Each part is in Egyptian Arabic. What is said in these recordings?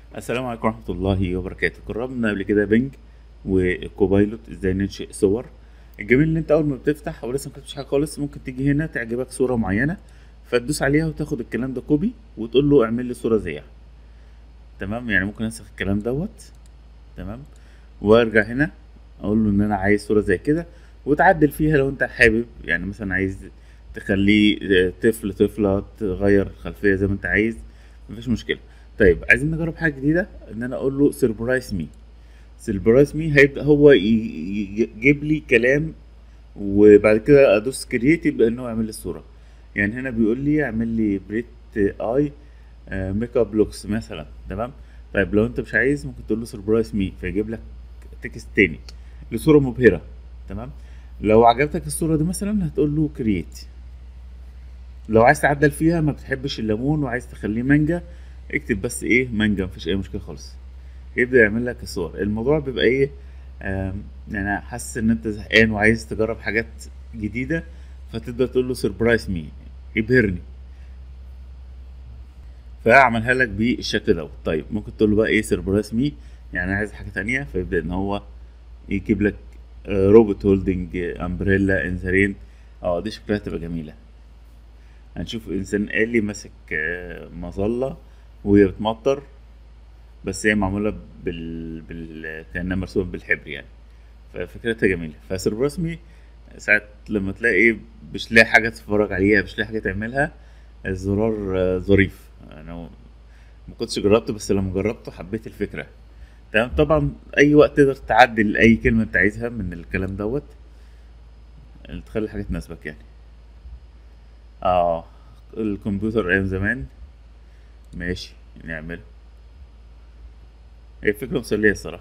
السلام عليكم ورحمة الله وبركاته جربنا قبل كده بنج وكوبايلوت ازاي ننشئ صور الجميل ان انت اول ما بتفتح او لسه ما كتبتش حاجة خالص ممكن تيجي هنا تعجبك صورة معينة فتدوس عليها وتاخد الكلام ده كوبي وتقول له اعمل لي صورة زيها تمام يعني ممكن انسخ الكلام دوت تمام وارجع هنا اقول له ان انا عايز صورة زي كده وتعدل فيها لو انت حابب يعني مثلا عايز تخليه طفل طفلة تغير الخلفية زي ما انت عايز مفيش مشكلة طيب عايزين نجرب حاجه جديده ان انا اقول له سيربرايز مي سيربرايز مي هيبدا هو يجيب لي كلام وبعد كده ادوس كرييت يبدا ان هو يعمل لي الصوره يعني هنا بيقول لي اعمل لي بريت اي ميك اب لوكس مثلا تمام طيب لو انت مش عايز ممكن تقول له سيربرايز مي فيجيب لك تكست تاني لصوره مبهره تمام لو عجبتك الصوره دي مثلا هتقول له كرييت لو عايز تعدل فيها ما بتحبش الليمون وعايز تخليه مانجا اكتب بس ايه مانجا مفيش اي مشكله خالص يبدا يعمل لك الصور الموضوع بيبقى ايه يعني حاسس ان انت زهقان وعايز تجرب حاجات جديده فتبدا تقول له سربرايز مي ابهرني فاعملها لك بالشكل دوت طيب ممكن تقول له بقى ايه سربرايز مي يعني عايز حاجه تانية فيبدا ان هو يجيب لك روبوت هولدنج امبريلا انذارين اه دي شكلها تبقى جميله هنشوف انسان آلي ماسك مظله وهي بتمطر بس هي معمولة بال... بال... كأنها مرسومة بالحبر يعني ففكرتها جميلة فسربراسمي ساعات لما تلاقي مش لاقي حاجة تتفرج عليها مش لاقي حاجة تعملها الزرار ظريف أنا ما كنتش جربته بس لما جربته حبيت الفكرة تمام طبعا أي وقت تقدر تعدل أي كلمة أنت عايزها من الكلام دوت تخلي الحاجة تناسبك يعني اه الكمبيوتر أيام زمان ماشي نعمله هي فكرة مسلية الصراحة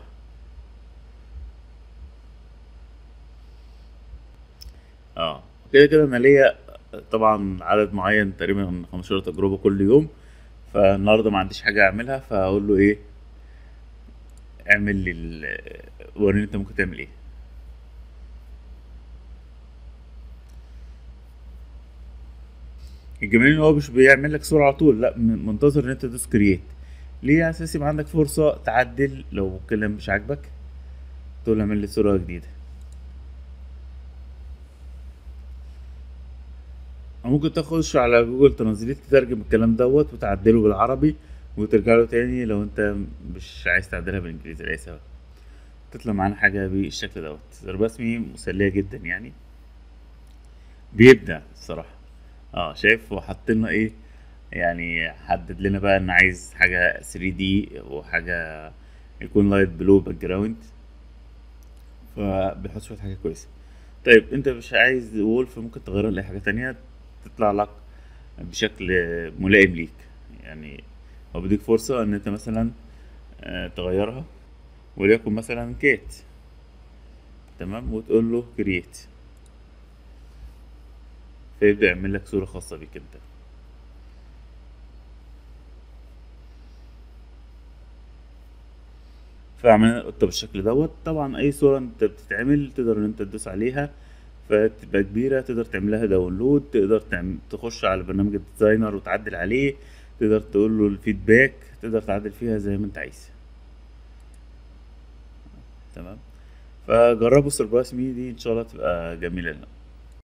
اه كده كده انا ليا طبعا عدد معين تقريبا 15 تجربة كل يوم فالنهارده ما عنديش حاجة اعملها فاقول له ايه اعمل لي وريني انت ممكن تعمل ايه الجميل ان هو مش بيعمل لك صورة على طول لا منتظر ان انت تدوس كرييت ليه على اساس يبقى عندك فرصة تعدل لو الكلام مش عاجبك تقول اعمل لي صورة جديدة ممكن تخش على جوجل ترانزليت تترجم الكلام دوت وتعدله بالعربي وترجع له تاني لو انت مش عايز تعدلها بالانجليزي لاي سبب تطلع معانا حاجة بالشكل دوت رسمي مسلية جدا يعني بيبدع الصراحة اه شايف وحط لنا ايه يعني حدد لنا بقى ان عايز حاجه 3 دي وحاجه يكون لايت بلو باك جراوند فبيحط شويه حاجه كويسه طيب انت مش عايز وولف ممكن تغيرها لاي حاجه تانية تطلع لك بشكل ملائم ليك يعني هو بيديك فرصه ان انت مثلا تغيرها وليكن مثلا كيت تمام وتقول له كرييت فيبدأ يعمل لك صورة خاصة بيك انت فعملنا القطة بالشكل دوت طبعا اي صورة انت بتتعمل تقدر ان انت تدوس عليها فتبقى كبيرة تقدر تعملها داونلود تقدر تعمل تخش على برنامج الديزاينر وتعدل عليه تقدر تقول له الفيدباك تقدر تعدل فيها زي ما انت عايز تمام فجربوا سربرايز مي دي ان شاء الله تبقى جميلة لنا